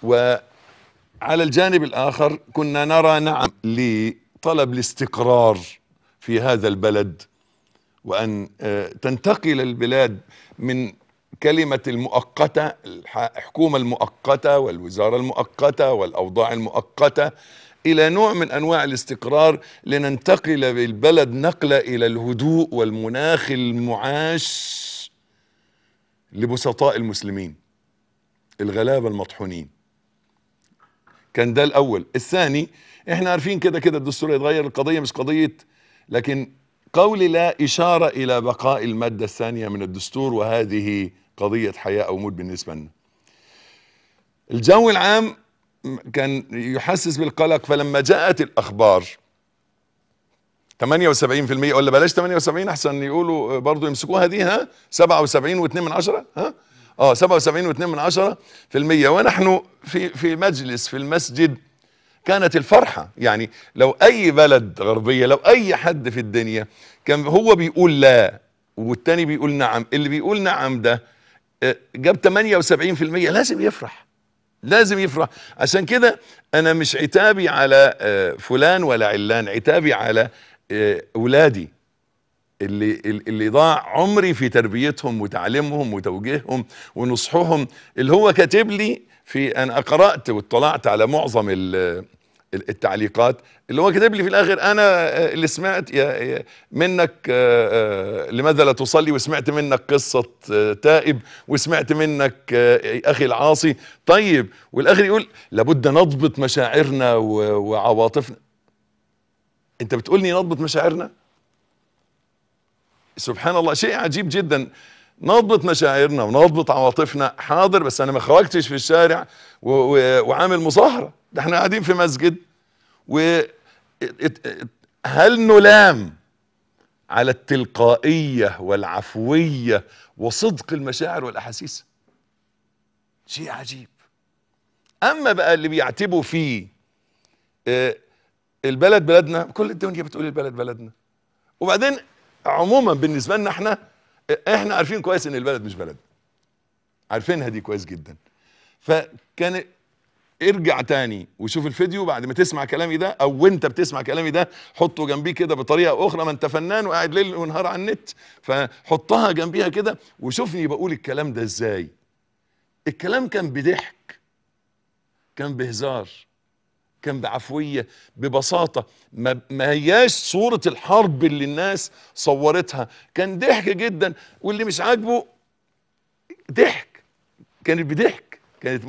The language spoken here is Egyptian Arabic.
وعلى الجانب الآخر كنا نرى نعم لطلب الاستقرار في هذا البلد وأن آه، تنتقل البلاد من كلمة المؤقتة الحكومة المؤقتة والوزارة المؤقتة والأوضاع المؤقتة إلى نوع من أنواع الاستقرار لننتقل بالبلد نقلة إلى الهدوء والمناخ المعاش لبسطاء المسلمين الغلابة المطحونين كان ده الأول الثاني احنا عارفين كده كده الدستور يتغير القضية مش قضية لكن قولي لا إشارة إلى بقاء المادة الثانية من الدستور وهذه قضية حياة أو موت بالنسبة لنا الجو العام كان يحسس بالقلق فلما جاءت الأخبار 78% ولا بلاش 78 احسن يقولوا برضو يمسكوها دي ها 77 و2 من عشرة ها اه 77 و2 من عشرة في المية ونحن في في مجلس في المسجد كانت الفرحة يعني لو اي بلد غربية لو اي حد في الدنيا كان هو بيقول لا والتاني بيقول نعم اللي بيقول نعم ده آه، جاب 78% لازم يفرح لازم يفرح عشان كده انا مش عتابي على آه، فلان ولا علان عتابي على آه، اولادي اللي اللي ضاع عمري في تربيتهم وتعليمهم وتوجيههم ونصحهم اللي هو كاتب لي في انا قرات واطلعت على معظم ال- التعليقات اللي هو كاتب لي في الاخر انا آه، اللي سمعت يا- يا- منك آه، آه، لماذا لا تصلي وسمعت منك قصه آه، تائب وسمعت منك آه، اخي العاصي طيب والاخر يقول لابد نضبط مشاعرنا و- وعواطفنا انت بتقول لي نضبط مشاعرنا سبحان الله شيء عجيب جدا نضبط مشاعرنا ونضبط عواطفنا حاضر بس انا ما خرجتش في الشارع و و وعامل مظاهره ده احنا قاعدين في مسجد و ات- ات- هل نلام على التلقائيه والعفويه وصدق المشاعر والاحاسيس شيء عجيب اما بقى اللي بيعتبوا فيه آه، البلد بلدنا كل الدنيا بتقول البلد بلدنا وبعدين عموما بالنسبه لنا احنا احنا عارفين كويس ان البلد مش بلد عارفينها دي كويس جدا فكان ارجع تاني وشوف الفيديو بعد ما تسمع كلامي ده او وانت بتسمع كلامي ده حطه جنبيه كده بطريقه اخرى ما انت فنان وقاعد ليل ونهار على النت فحطها جنبيها كده وشوفني بقول الكلام ده ازاي الكلام كان بضحك كان بهزار كان بعفويه ببساطه ما, ما هياش صوره الحرب اللي الناس صورتها كان ضحك جدا واللي مش عاجبه ضحك كانت بضحك كانت